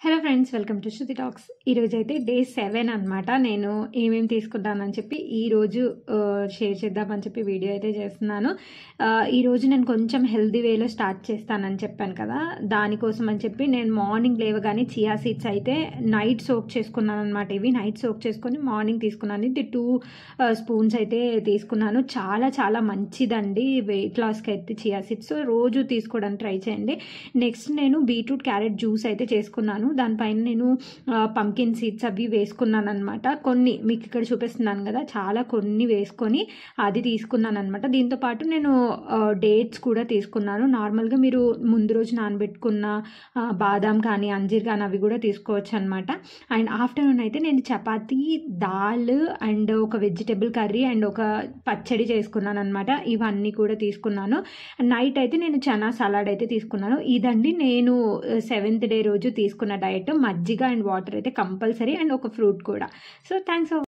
hello friends welcome to Shruti talks ఈరోజు అయితే day seven అనమాట నేను ఏమేమి తీసుకుంటానని చెప్పి ఈరోజు షేర్ చేద్దామని చెప్పి వీడియో అయితే చేస్తున్నాను ఆ, ఈరోజు నేను కొంచెం హెల్దీ వేలో స్టార్ట్ చేస్తానని చెప్పాను కదా దానికోసం అని చెప్పి నేను మార్నింగ్ లేవగానే చియా సీడ్స్ అయితే నైట్ సోక్ చేసుకున్నాను అనమాట ఇవి నైట్ సోక్ చేసుకొని మార్నింగ్ తీసుకున్నాను ఇది టూ స్పూన్స్ అయితే తీసుకున్నాను చాలా చాలా మంచిదండి వెయిట్ లాస్కి అయితే చియా సీడ్స్ రోజు తీసుకోవడానికి ట్రై చేయండి నెక్స్ట్ నేను బీట్రూట్ క్యారెట్ జ్యూస్ అయితే చేసుకున్నాను దానిపైన నేను పంకిన్ సీడ్స్ అవి వేసుకున్నాను అనమాట కొన్ని మీకు ఇక్కడ చూపిస్తున్నాను కదా చాలా కొన్ని వేసుకొని అది తీసుకున్నాను అనమాట దీంతో పాటు నేను డేట్స్ కూడా తీసుకున్నాను నార్మల్గా మీరు ముందు రోజు నానబెట్టుకున్న ఆ, బాదాం కానీ అంజీర్ కానీ అవి కూడా తీసుకోవచ్చు అనమాట అండ్ ఆఫ్టర్నూన్ అయితే నేను చపాతీ దాల్ అండ్ ఒక వెజిటేబుల్ కర్రీ అండ్ ఒక పచ్చడి చేసుకున్నాను అనమాట ఇవన్నీ కూడా తీసుకున్నాను నైట్ అయితే నేను చనా సలాడ్ అయితే తీసుకున్నాను ఇదండి నేను సెవెంత్ డే రోజు తీసుకున్న డయట్ మజ్జిగ అండ్ వాటర్ అయితే కంపల్సరీ అండ్ ఒక ఫ్రూట్ కూడా సో థ్యాంక్స్